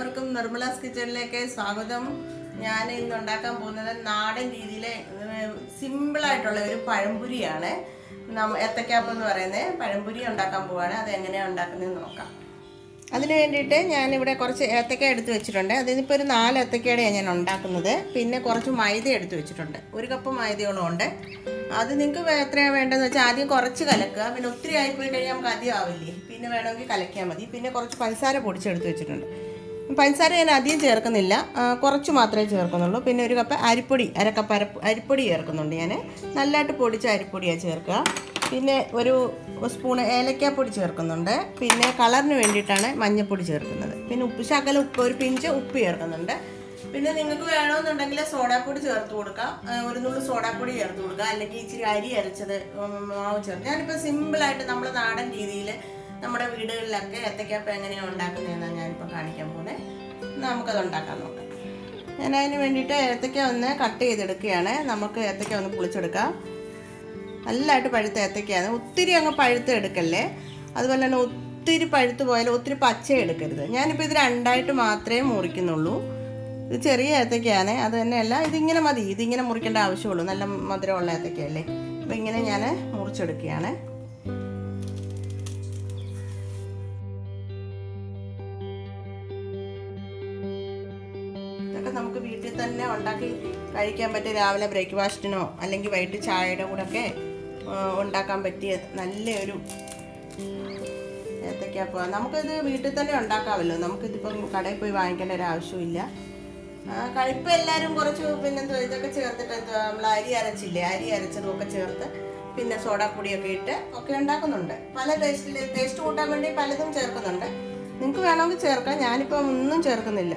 എല്ലാവർക്കും നിർമ്മലാസ് കിച്ചണിലേക്ക് സ്വാഗതം ഞാൻ ഇന്ന് ഉണ്ടാക്കാൻ പോകുന്നത് നാടൻ രീതിയിലെ സിമ്പിൾ ആയിട്ടുള്ള ഒരു പഴംപുരിയാണ് നമ്മ ഏത്തക്കാപ്പം എന്ന് പറയുന്നത് പഴംപുരി ഉണ്ടാക്കാൻ പോവാണ് അത് എങ്ങനെയാണ് ഉണ്ടാക്കുന്നതെന്ന് നോക്കാം അതിന് വേണ്ടിയിട്ട് ഞാനിവിടെ കുറച്ച് ഏത്തക്ക എടുത്ത് വെച്ചിട്ടുണ്ട് അതിനിപ്പോൾ ഒരു നാല് ഏത്തക്കയുടെയാണ് ഞാൻ ഉണ്ടാക്കുന്നത് പിന്നെ കുറച്ച് മൈദ എടുത്ത് വെച്ചിട്ടുണ്ട് ഒരു കപ്പ് മൈദയോളം ഉണ്ട് അത് നിങ്ങൾക്ക് എത്രയാണ് വേണ്ടതെന്ന് വെച്ചാൽ ആദ്യം കുറച്ച് കലക്കുക പിന്നെ ഒത്തിരി ആയിപ്പോയി കഴിഞ്ഞാൽ നമുക്ക് അധികം ആവില്ലേ പിന്നെ വേണമെങ്കിൽ കലക്കിയാൽ മതി പിന്നെ കുറച്ച് പഞ്ചസാര പൊടിച്ചെടുത്ത് വെച്ചിട്ടുണ്ട് പഞ്ചസാര ഞാൻ അധികം ചേർക്കുന്നില്ല ആ, കുറച്ച് മാത്രമേ ചേർക്കുന്നുള്ളൂ പിന്നെ ഒരു കപ്പ് അരിപ്പൊടി അരക്കപ്പ് അരപ്പ് അരിപ്പൊടി ചേർക്കുന്നുണ്ട് ഞാൻ നല്ലതായിട്ട് പൊടിച്ച അരിപ്പൊടിയാണ് ചേർക്കുക പിന്നെ ഒരു സ്പൂൺ ഏലക്കാപ്പൊടി ചേർക്കുന്നുണ്ട് പിന്നെ കളറിന് വേണ്ടിയിട്ടാണ് മഞ്ഞൾപ്പൊടി ചേർക്കുന്നത് പിന്നെ ഉപ്പ് ശകലം ഉപ്പ് ഒരു പിഞ്ച് ഉപ്പ് ചേർക്കുന്നുണ്ട് പിന്നെ നിങ്ങൾക്ക് വേണമെന്നുണ്ടെങ്കിൽ സോഡാപ്പൊടി ചേർത്ത് കൊടുക്കാം ആ, ഒരു നുള്ളു സോഡാപ്പൊടി ചേർത്ത് കൊടുക്കുക അല്ലെങ്കിൽ ഇച്ചിരി അരി അരച്ചത് ഉം, മാവ് ചേർത്ത് ഞാനിപ്പോൾ സിമ്പിളായിട്ട് നമ്മുടെ നാടൻ രീതിയിൽ നമ്മുടെ വീടുകളിലൊക്കെ ഏത്തക്കാപ്പം എങ്ങനെയാണ് ഉണ്ടാക്കുന്നതെന്നാണ് ഞാനിപ്പോൾ കാണിക്കാൻ പോകുന്നത് നമുക്കത് ഉണ്ടാക്കാൻ നോക്കാം ഞാൻ അതിന് വേണ്ടിയിട്ട് ഏത്തക്ക ഒന്ന് കട്ട് ചെയ്തെടുക്കുകയാണ് നമുക്ക് ഏത്തക്ക ഒന്ന് പൊളിച്ചെടുക്കാം നല്ലതായിട്ട് പഴുത്ത ഏത്തക്കയാണ് ഒത്തിരി അങ്ങ് പഴുത്ത് എടുക്കല്ലേ അതുപോലെ തന്നെ ഒത്തിരി പഴുത്ത് പോയാലും ഒത്തിരി പച്ച എടുക്കരുത് ഞാനിപ്പോൾ ഇത് രണ്ടായിട്ട് മാത്രമേ മുറിക്കുന്നുള്ളൂ ഇത് ചെറിയ ഏത്തക്കയാണ് അത് തന്നെയല്ല ഇതിങ്ങനെ മതി ഇതിങ്ങനെ മുറിക്കേണ്ട ആവശ്യമുള്ളൂ നല്ല മധുരമുള്ള ഏത്തക്കയല്ലേ അപ്പോൾ ഇങ്ങനെ ഞാൻ മുറിച്ചെടുക്കുകയാണ് ഇതൊക്കെ നമുക്ക് വീട്ടിൽ തന്നെ ഉണ്ടാക്കി കഴിക്കാൻ പറ്റിയ രാവിലെ ബ്രേക്ക്ഫാസ്റ്റിനോ അല്ലെങ്കിൽ വൈകിട്ട് ചായയുടെ കൂടെ ഒക്കെ ഉണ്ടാക്കാൻ പറ്റിയ നല്ലൊരു ഏത്തക്കാപ്പ നമുക്കിത് വീട്ടിൽ തന്നെ ഉണ്ടാക്കാമല്ലോ നമുക്കിതിപ്പം കടയിൽ പോയി വാങ്ങിക്കേണ്ട ഒരു ആവശ്യമില്ല ആ, കഴിപ്പ് എല്ലാവരും കുറച്ച് പിന്നെന്തോ ഇതൊക്കെ ചേർത്തിട്ട് എന്തുവാ നമ്മൾ അരി അരച്ചില്ലേ അരി അരച്ചതും ഒക്കെ ചേർത്ത് പിന്നെ സോഡാപ്പൊടിയൊക്കെ ഇട്ട് ഒക്കെ ഉണ്ടാക്കുന്നുണ്ട് പല ടേസ്റ്റിൽ ടേസ്റ്റ് കൂട്ടാൻ വേണ്ടി പലതും ചേർക്കുന്നുണ്ട് നിങ്ങൾക്ക് വേണമെങ്കിൽ ചേർക്കാം ഞാനിപ്പം ഒന്നും ചേർക്കുന്നില്ല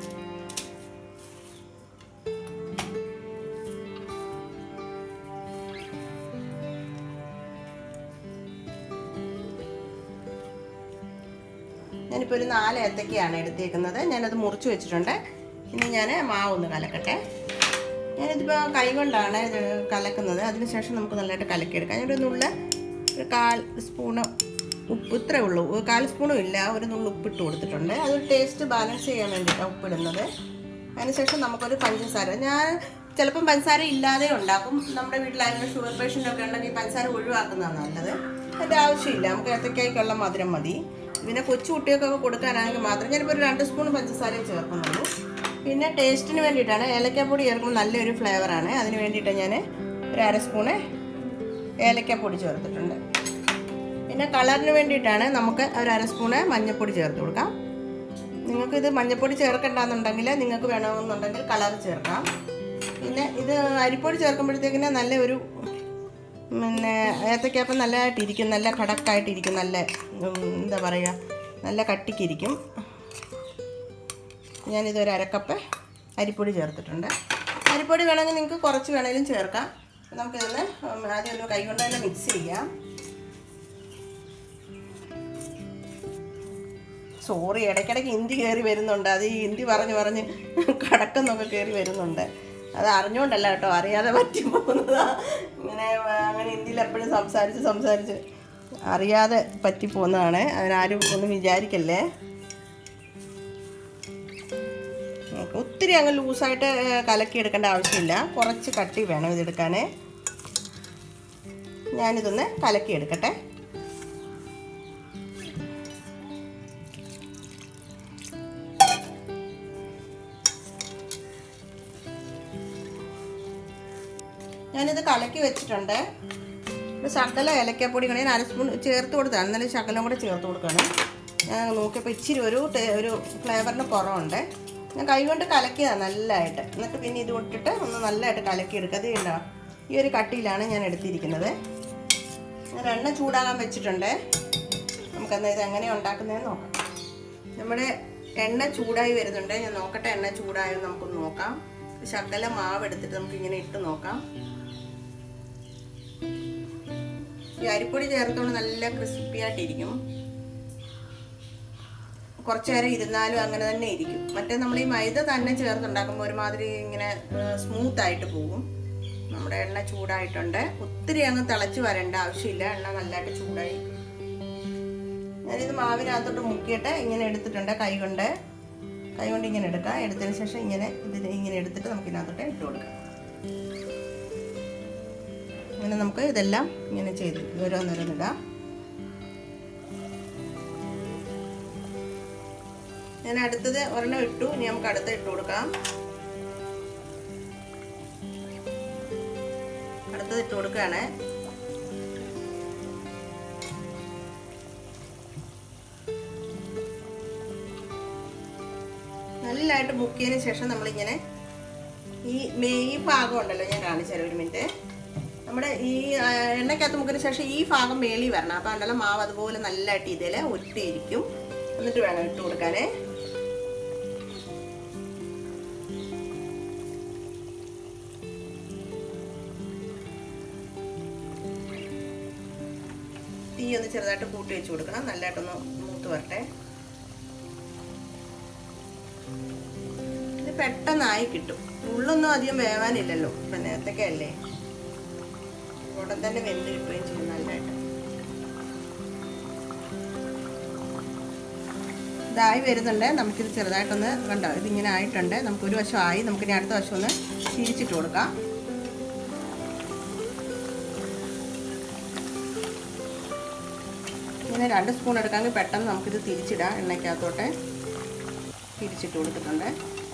ഞാനിപ്പോൾ ഒരു നാല് ഏത്തക്കയാണ് എടുത്തേക്കുന്നത് ഞാനത് മുറിച്ച് വെച്ചിട്ടുണ്ട് ഇനി ഞാൻ മാവ് ഒന്ന് കലക്കട്ടെ ഞാനിതിപ്പോൾ കൈ കൊണ്ടാണ് ഇത് കലക്കുന്നത് അതിനുശേഷം നമുക്ക് നല്ലതായിട്ട് കലക്കിയെടുക്കാം ഞാനൊരു നുള്ള ഒരു കാൽ സ്പൂണ് ഉപ്പ് ഇത്രേ ഉള്ളൂ ഒരു കാൽ സ്പൂണും ഇല്ല ഒരു നുള്ള ഉപ്പിട്ട് കൊടുത്തിട്ടുണ്ട് അതൊരു ടേസ്റ്റ് ബാലൻസ് ചെയ്യാൻ വേണ്ടിയിട്ടാണ് ഉപ്പിടുന്നത് അതിനുശേഷം നമുക്കൊരു പഞ്ചസാര ഞാൻ ചിലപ്പം പഞ്ചസാര ഇല്ലാതെ ഉണ്ടാക്കും നമ്മുടെ വീട്ടിലായാലും ഷുഗർ പേഷ്യൻ്റ് ഒക്കെ ഉണ്ടെങ്കിൽ പഞ്ചസാര ഒഴിവാക്കുന്നതാണ് നല്ലത് അതിൻ്റെ ആവശ്യമില്ല നമുക്ക് ഏത്തക്കായ്ക്കുള്ള മധുരം മതി പിന്നെ കൊച്ചു കുട്ടികൾക്കൊക്കെ കൊടുക്കാനാണെങ്കിൽ മാത്രം ഞാനിപ്പോൾ ഒരു രണ്ട് സ്പൂൺ പഞ്ചസാരയും ചേർക്കുന്നുള്ളൂ പിന്നെ ടേസ്റ്റിന് വേണ്ടിയിട്ടാണ് ഏലക്കാപ്പൊടി ചേർക്കുമ്പോൾ നല്ലൊരു ഫ്ലേവറാണ് അതിന് വേണ്ടിയിട്ട് ഞാൻ ഒരു അര സ്പൂണ് ഏലക്കാപ്പൊടി ചേർത്തിട്ടുണ്ട് പിന്നെ കളറിന് വേണ്ടിയിട്ടാണ് നമുക്ക് ഒരു അര സ്പൂണ് മഞ്ഞൾപ്പൊടി ചേർത്ത് കൊടുക്കാം നിങ്ങൾക്ക് ഇത് മഞ്ഞൾപ്പൊടി ചേർക്കണ്ടെന്നുണ്ടെങ്കിൽ നിങ്ങൾക്ക് വേണമെന്നുണ്ടെങ്കിൽ കളർ ചേർക്കാം പിന്നെ ഇത് അരിപ്പൊടി ചേർക്കുമ്പോഴത്തേക്കിന് നല്ല ഒരു പിന്നെ ഏത്തക്കാപ്പം നല്ലതായിട്ടിരിക്കും നല്ല കടക്കായിട്ടിരിക്കും നല്ല ഉം, എന്താ പറയുക നല്ല കട്ടിക്കിരിക്കും ഞാനിതൊരു അരക്കപ്പ് അരിപ്പൊടി ചേർത്തിട്ടുണ്ട് അരിപ്പൊടി വേണമെങ്കിൽ നിങ്ങൾക്ക് കുറച്ച് വേണമെങ്കിലും ചേർക്കാം നമുക്കിതൊന്ന് ഉം, ആദ്യം ഒന്ന് കൈ കൊണ്ട് തന്നെ മിക്സ് ചെയ്യാം സോറി ഇടയ്ക്കിടയ്ക്ക് ഹിന്ദി കയറി വരുന്നുണ്ട് അത് ഈ ഹിന്ദി പറഞ്ഞ് പറഞ്ഞ് കടക്കെന്നൊക്കെ കയറി വരുന്നുണ്ട് അത് അറിഞ്ഞുകൊണ്ടല്ല കേട്ടോ അറിയാതെ പറ്റി പോകുന്നതാ ഇങ്ങനെ ആ, അങ്ങനെ ഹിന്ദിയിൽ എപ്പോഴും സംസാരിച്ച് സംസാരിച്ച് അറിയാതെ പറ്റി പോകുന്നതാണ് അതിനാരും ഒന്നും വിചാരിക്കല്ലേ നമുക്ക് ഒത്തിരി അങ്ങ് ലൂസായിട്ട് കലക്കി എടുക്കേണ്ട ആവശ്യമില്ല കുറച്ച് കട്ടി വേണം ഇതെടുക്കാൻ ഞാനിതൊന്ന് കലക്കി എടുക്കട്ടെ ഞാനിത് കലക്കി വെച്ചിട്ടുണ്ട് ഒരു ശകല ഏലക്കാപ്പൊടി കൂടെ ഞാൻ അര സ്പൂൺ ചേർത്ത് കൊടുത്താണ് എന്നാലും ശകലം കൂടെ ചേർത്ത് കൊടുക്കണം ഞാൻ നോക്കിയപ്പോൾ ഇച്ചിരി ഒരു ടേ- ഒരു ഫ്ലേവറിന് കുറവുണ്ട് ഞാൻ കൈ കൊണ്ട് കലക്കിയതാണ് നല്ലതായിട്ട് എന്നിട്ട് പിന്നെ ഇത് ഇട്ടിട്ട് ഒന്ന് നല്ലതായിട്ട് കലക്കി എടുക്കുക അത് ഉണ്ടോ ഈ ഒരു കട്ടിയിലാണ് ഞാൻ എടുത്തിരിക്കുന്നത് ഞാൻ എണ്ണ ചൂടാകാൻ വെച്ചിട്ടുണ്ട് നമുക്കെന്നാൽ ഇത് എങ്ങനെയാണ് ഉണ്ടാക്കുന്നതെന്ന് നോക്കാം നമ്മുടെ എണ്ണ ചൂടായി വരുന്നുണ്ട് ഞാൻ നോക്കട്ടെ എണ്ണ ചൂടായോ നമുക്കൊന്ന് നോക്കാം ശകല മാവ് എടുത്തിട്ട് നമുക്ക് ഇങ്ങനെ ഇട്ട് നോക്കാം ഈ അരിപ്പൊടി ചേർത്തോണ്ട് നല്ല ക്രിസ്പി ആയിട്ടിരിക്കും കുറച്ചു നേരം ഇരുന്നാലും അങ്ങനെ തന്നെ ഇരിക്കും മറ്റേ നമ്മൾ ഈ മൈദ തന്നെ ചേർത്തുണ്ടാക്കുമ്പോൾ ഒരുമാതിരി ഇങ്ങനെ സ്മൂത്ത് ആയിട്ട് പോകും നമ്മുടെ എണ്ണ ചൂടായിട്ടുണ്ട് ഒത്തിരി അങ്ങ് തിളച്ച് വരേണ്ട ആവശ്യമില്ല എണ്ണ നല്ലതായിട്ട് ചൂടായി ഞാനിത് മാവിനകത്തോട്ട് മുക്കിയിട്ട് ഇങ്ങനെ എടുത്തിട്ടുണ്ട് കൈ കൊണ്ട് കൈ കൊണ്ട് ഇങ്ങനെ എടുക്കാം എടുത്തതിന് ശേഷം ഇങ്ങനെ ഇതിന് ഇങ്ങനെ എടുത്തിട്ട് നമുക്ക് ഇതിനകത്തോട്ട് ഇട്ട് കൊടുക്കാം അങ്ങനെ നമുക്ക് ഇതെല്ലാം ഇങ്ങനെ ചെയ്ത് ഓരോന്നോരോന്നിടാം ഞാൻ അടുത്തത് ഒരെണ്ണം ഇട്ടു ഇനി നമുക്ക് അടുത്ത ഇട്ട് കൊടുക്കാം അടുത്തത് ഇട്ട് കൊടുക്കുകയാണ് നല്ലതായിട്ട് ബുക്ക് ചെയ്തതിന് ശേഷം നമ്മളിങ്ങനെ ഈ മേ- ഈ ഭാഗം ഉണ്ടല്ലോ ഞാൻ കാണിച്ചു തരാം ഒരു മിനിറ്റ് നമ്മുടെ ഈ ആ, എണ്ണയ്ക്കകത്ത് മുക്കിന് ശേഷം ഈ ഭാഗം മേളി വരണം അപ്പം ഉണ്ടല്ലോ മാവ് അതുപോലെ നല്ലതായിട്ട് ഇതിൽ ഒട്ടിയിരിക്കും എന്നിട്ട് വേണം ഇട്ട് കൊടുക്കാനേ തീ ഒന്ന് ചെറുതായിട്ട് കൂട്ടി വെച്ച് കൊടുക്കണം നല്ലതായിട്ടൊന്ന് മൂത്ത് വരട്ടെ ഇത് പെട്ടെന്നായി കിട്ടും ഉള്ളൊന്നും അധികം വേവാനില്ലല്ലോ ഇപ്പം നേരത്തൊക്കെ അല്ലേ ഉടൻ തന്നെ വെന്ത് കിട്ടുകയും ചെയ്യും നല്ലതായിട്ട് ഇതായി വരുന്നുണ്ട് നമുക്കിത് ചെറുതായിട്ടൊന്ന് കണ്ടോ ഇതിങ്ങനെ ആയിട്ടുണ്ട് നമുക്ക് ഒരു വശം ആയി നമുക്കിനി അടുത്ത വശം ഒന്ന് തിരിച്ചിട്ട് കൊടുക്കാം ഇങ്ങനെ രണ്ട് സ്പൂൺ എടുക്കാമെങ്കിൽ പെട്ടെന്ന് നമുക്കിത് തിരിച്ചിടാം എണ്ണയ്ക്കകത്തോട്ട് തിരിച്ചിട്ട് കൊടുക്കുന്നുണ്ട്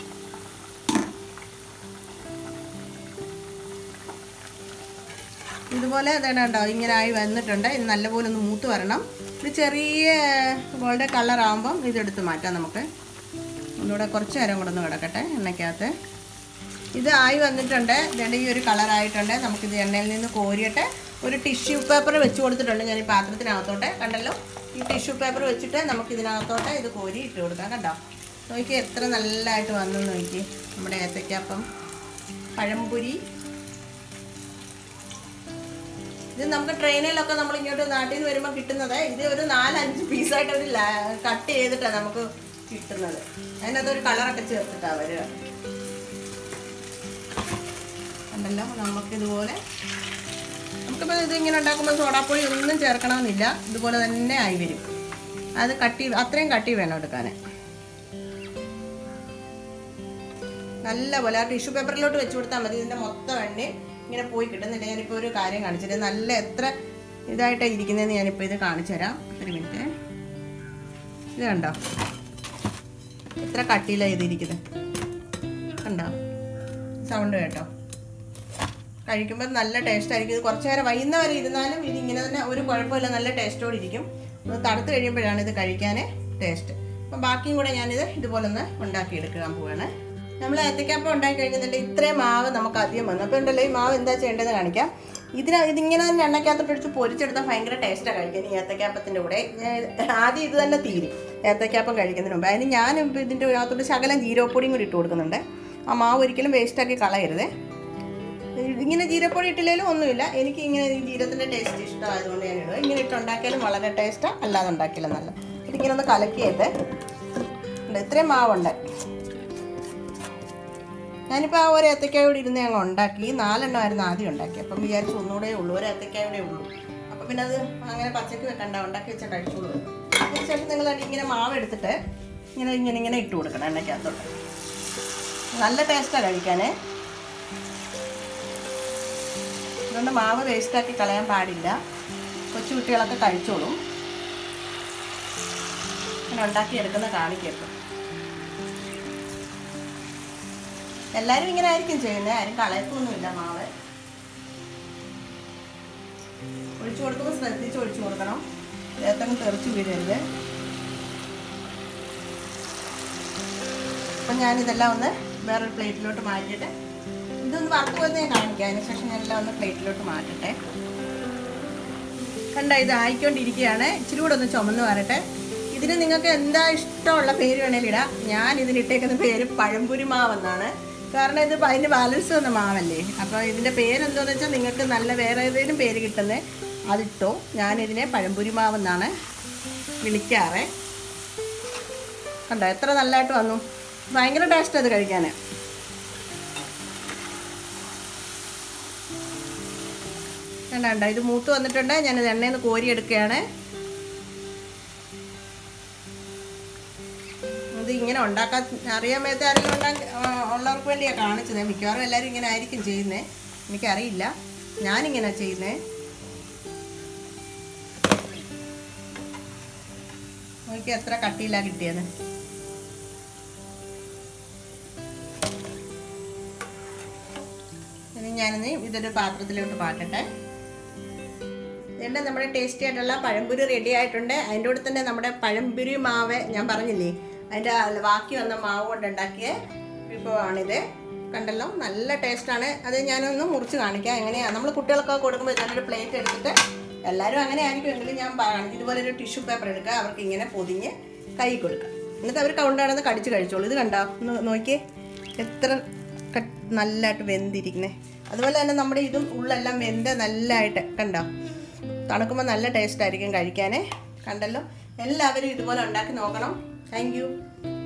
ഇതുപോലെ ഇതാണ് കേട്ടോ ഇങ്ങനെ ആയി വന്നിട്ടുണ്ട് ഇത് നല്ലപോലെ ഒന്ന് മൂത്ത് വരണം ഇത് ചെറിയ ഗോൾഡൻ കളർ ആകുമ്പം ഇതെടുത്ത് മാറ്റാം നമുക്ക് ഒന്നുകൂടെ കുറച്ച് നേരം കൂടെ ഒന്ന് കിടക്കട്ടെ എണ്ണയ്ക്കകത്ത് ഇത് ആയി വന്നിട്ടുണ്ട് ഇതേണ്ട ഈ ഒരു കളർ ആയിട്ടുണ്ട് നമുക്കിത് എണ്ണയിൽ നിന്ന് കോരിയിട്ട് ഒരു ടിഷ്യൂ പേപ്പർ വെച്ച് കൊടുത്തിട്ടുണ്ട് ഞാൻ ഈ പാത്രത്തിനകത്തോട്ട് കണ്ടല്ലോ ഈ ടിഷ്യൂ പേപ്പർ വെച്ചിട്ട് നമുക്ക് ഇതിനകത്തോട്ട് ഇത് കോരി ഇട്ട് കൊടുക്കാം കണ്ടോ നോക്കി എത്ര നല്ലതായിട്ട് വന്നു നോക്കി നമ്മുടെ ഏത്തയ്ക്കപ്പം പഴംപൊരി ഇത് നമുക്ക് ട്രെയിനിലൊക്കെ നമ്മൾ ഇങ്ങോട്ട് നാട്ടിൽ നിന്ന് വരുമ്പോൾ കിട്ടുന്നത് ഇത് ഒരു നാലഞ്ച് പീസായിട്ട് ഒരു കട്ട് ചെയ്തിട്ടാണ് നമുക്ക് കിട്ടുന്നത് അതിനകത്ത് ഒരു കളറൊക്കെ ചേർത്തിട്ടാണ് വരിക ഉണ്ടല്ലോ നമുക്ക് ഇതുപോലെ നമുക്കിപ്പോൾ ഇത് ഇങ്ങനെ ഉണ്ടാക്കുമ്പോൾ സോഡാപ്പൊടി ഒന്നും ചേർക്കണമെന്നില്ല ഇതുപോലെ തന്നെ ആയി വരും അത് കട്ടി അത്രയും കട്ടി വേണം എടുക്കാൻ നല്ല പോലെ ആ ടിഷ്യൂ പേപ്പറിലോട്ട് വെച്ച് കൊടുത്താൽ മതി ഇതിൻ്റെ മൊത്തം എണ്ണ ഇങ്ങനെ പോയി കിട്ടുന്നില്ല ഞാനിപ്പോൾ ഒരു കാര്യം കാണിച്ചിട്ട് നല്ല എത്ര ഇതായിട്ടാണ് ഇരിക്കുന്നതെന്ന് ഞാനിപ്പോൾ ഇത് കാണിച്ചു തരാം ഒരു മിനിറ്റ് ഇത് കണ്ടോ എത്ര കട്ടിയിലാണ് ഇതിരിക്കുന്നത് കണ്ടോ സൗണ്ട് കേട്ടോ കഴിക്കുമ്പോൾ നല്ല ടേസ്റ്റ് ആയിരിക്കും ഇത് കുറച്ച് നേരം വൈകുന്ന വരെ ഇരുന്നാലും ഇത് ഇങ്ങനെ തന്നെ ഒരു കുഴപ്പമില്ല നല്ല ടേസ്റ്റോടെ ഇരിക്കും ഒന്ന് തണുത്ത് കഴിയുമ്പോഴാണ് ഇത് കഴിക്കാൻ ടേസ്റ്റ് അപ്പം ബാക്കിയും കൂടെ ഞാനിത് ഇതുപോലെ ഒന്ന് ഉണ്ടാക്കി എടുക്കാൻ പോവാണ് നമ്മൾ ഏത്തക്കപ്പം ഉണ്ടാക്കി കഴിഞ്ഞിട്ട് ഇത്രയും മാവ് നമുക്ക് അധികം വന്നു അപ്പോൾ ഉണ്ടല്ലോ ഈ മാവ് എന്താ ചെയ്യേണ്ടതെന്ന് കാണിക്കാം ഇതിന് ഇതിങ്ങനെ തന്നെ എണ്ണയ്ക്കകത്തോട്ട് ഒഴിച്ച് പൊരിച്ചെടുത്താൽ ഭയങ്കര ടേസ്റ്റാണ് കഴിക്കാൻ ഈ ഏത്തക്കാപ്പത്തിൻ്റെ കൂടെ ഞാൻ ആദ്യം ഇത് തന്നെ തീരും ഏത്തക്കാപ്പം കഴിക്കുന്നതിന് മുമ്പ് അതിന് ഞാൻ ഇപ്പോൾ ഇതിൻ്റെ അകത്തോട്ട് ശകലം ജീരകപ്പൊടിയും കൂടി ഇട്ട് കൊടുക്കുന്നുണ്ട് ആ മാവ് ഒരിക്കലും വേസ്റ്റാക്കി കളയരുതേ ഇങ്ങനെ ജീരപ്പൊടി ഇട്ടില്ലേലും ഒന്നുമില്ല എനിക്ക് ഇങ്ങനെ ഈ ജീരകത്തിൻ്റെ ടേസ്റ്റ് ഇഷ്ടമായതുകൊണ്ട് ഞാൻ ഇടുക ഇങ്ങനെ ഇട്ടുണ്ടാക്കിയാലും വളരെ ടേസ്റ്റാണ് അല്ലാതെ ഉണ്ടാക്കിയാലും നല്ല ഇതിങ്ങനെ ഒന്ന് കലക്കിയിട്ട് ഉണ്ട് ഇത്രയും മാവുണ്ട് ഞാനിപ്പോൾ ആ ഒരു ഏത്തക്കായോട് ഇരുന്ന് ഞങ്ങൾ ഉണ്ടാക്കി നാലെണ്ണമായിരുന്നു ആദ്യം ഉണ്ടാക്കി അപ്പം വിചാരിച്ചു ഒന്നുകൂടെ ഉള്ളൂ ഒരു ഏത്തക്കായോടെ ഉള്ളൂ അപ്പം പിന്നെ അത് അങ്ങനെ പച്ചക്ക് വെക്കണ്ട ഉണ്ടാക്കി വെച്ചാൽ കഴിച്ചോളൂ അതിനുശേഷം നിങ്ങൾ ഇങ്ങനെ മാവ് എടുത്തിട്ട് ഇങ്ങനെ ഇങ്ങനെ ഇങ്ങനെ ഇട്ട് കൊടുക്കണം എണ്ണയ്ക്കകത്തോട്ട് നല്ല ടേസ്റ്റാണ് കഴിക്കാനേ അതുകൊണ്ട് മാവ് വേസ്റ്റാക്കി കളയാൻ പാടില്ല കൊച്ചു കുട്ടികളൊക്കെ കഴിച്ചോളും അങ്ങനെ ഉണ്ടാക്കി എടുക്കുന്ന കാണിക്കപ്പം എല്ലാവരും ഇങ്ങനെ ആയിരിക്കും ചെയ്യുന്നത് ആരും കളയത്തൊന്നുമില്ല മാവ് ഒഴിച്ചു കൊടുക്കുമ്പോൾ ശ്രദ്ധിച്ച് ഒഴിച്ചു കൊടുക്കണം ഏത്തങ്ങ് തെറിച്ച് വീഴരുത് അപ്പം ഞാനിതെല്ലാം ഒന്ന് വേറൊരു പ്ലേറ്റിലോട്ട് മാറ്റിയിട്ട് ഇതൊന്ന് വറുത്ത് പോയെന്ന് ഞാൻ കാണിക്കാം അതിന് ശേഷം ഞാനെല്ലാം ഒന്ന് പ്ലേറ്റിലോട്ട് മാറ്റട്ടെ കണ്ട ഇത് ആയിക്കൊണ്ടിരിക്കുകയാണ് ഇച്ചിരി കൂടെ ഒന്ന് ചുമന്ന് വരട്ടെ ഇതിന് നിങ്ങൾക്ക് എന്താ ഇഷ്ടമുള്ള പേര് വേണേലും ഇടാം ഞാൻ ഇതിനിട്ടേക്കുന്ന പേര് പഴംപുരി മാവെന്നാണ് കാരണം ഇത് അതിന് ബാലൻസ് വന്ന മാവല്ലേ അപ്പോൾ ഇതിൻ്റെ പേരെന്തോന്ന് വെച്ചാൽ നിങ്ങൾക്ക് നല്ല വേറെ ഏതെങ്കിലും പേര് കിട്ടുന്നത് അതിട്ടോ ഞാനിതിനെ പഴംപുരി മാവെന്നാണ് വിളിക്കാറ് കണ്ടോ എത്ര നല്ലതായിട്ട് വന്നു ഭയങ്കര ടേസ്റ്റ് അത് കഴിക്കാൻ കണ്ട കണ്ട ഇത് മൂത്ത് വന്നിട്ടുണ്ട് ഞാനിത് എണ്ണയിൽ നിന്ന് കോരി എടുക്കുകയാണ് ഇത് ഇങ്ങനെ ഉണ്ടാക്കാൻ അറിയാൻ മേത്ത ആരെങ്കിലും ഉണ്ടാക്കി ആ, ഉള്ളവർക്ക് വേണ്ടിയാണ് കാണിച്ചത് മിക്കവാറും എല്ലാവരും ഇങ്ങനെ ആയിരിക്കും ചെയ്യുന്നത് എനിക്കറിയില്ല ഞാനിങ്ങനെ ചെയ്യുന്നത് നോക്കി എത്ര കട്ടിയില്ല കിട്ടിയത് ഇനി ഞാനിന്ന് ഇതൊരു പാത്രത്തിലോട്ട് മാറ്റട്ടെ ഇതിൻ്റെ നമ്മുടെ ടേസ്റ്റി ആയിട്ടുള്ള പഴംപൊരി റെഡി ആയിട്ടുണ്ട് അതിൻ്റെ കൂടെ തന്നെ നമ്മുടെ പഴംപൊരി മാവ് ഞാൻ പറഞ്ഞില്ലേ അതിൻ്റെ ബാക്കി വന്ന മാവ് കൊണ്ട് ഉണ്ടാക്കിയ വിഭവമാണിത് കണ്ടല്ലോ നല്ല ടേസ്റ്റാണ് അത് ഞാനൊന്ന് മുറിച്ച് കാണിക്കാം എങ്ങനെയാണ് നമ്മൾ കുട്ടികൾക്കൊക്കെ കൊടുക്കുമ്പോൾ നല്ലൊരു പ്ലേറ്റ് എടുത്തിട്ട് എല്ലാവരും അങ്ങനെ ആയിരിക്കും എങ്കിലും ഞാൻ കാണിക്കും ഇതുപോലെ ഒരു ടിഷ്യൂ പേപ്പർ എടുക്കുക അവർക്ക് ഇങ്ങനെ പൊതിഞ്ഞ് കൈ കൊടുക്കുക എന്നിട്ട് അവർ കൗണ്ടാണെന്ന് കടിച്ച് കഴിച്ചോളൂ ഇത് കണ്ടോ ഒന്ന് നോക്കിയേ എത്ര കട്ട് നല്ലതായിട്ട് വെന്തിരിക്കുന്നേ അതുപോലെ തന്നെ നമ്മുടെ ഇതും ഉള്ളെല്ലാം വെന്ത് നല്ലതായിട്ട് കണ്ടോ തണുക്കുമ്പോൾ നല്ല ടേസ്റ്റ് ആയിരിക്കും കഴിക്കാനേ കണ്ടല്ലോ എല്ലാവരും ഇതുപോലെ ഉണ്ടാക്കി നോക്കണം താങ്ക്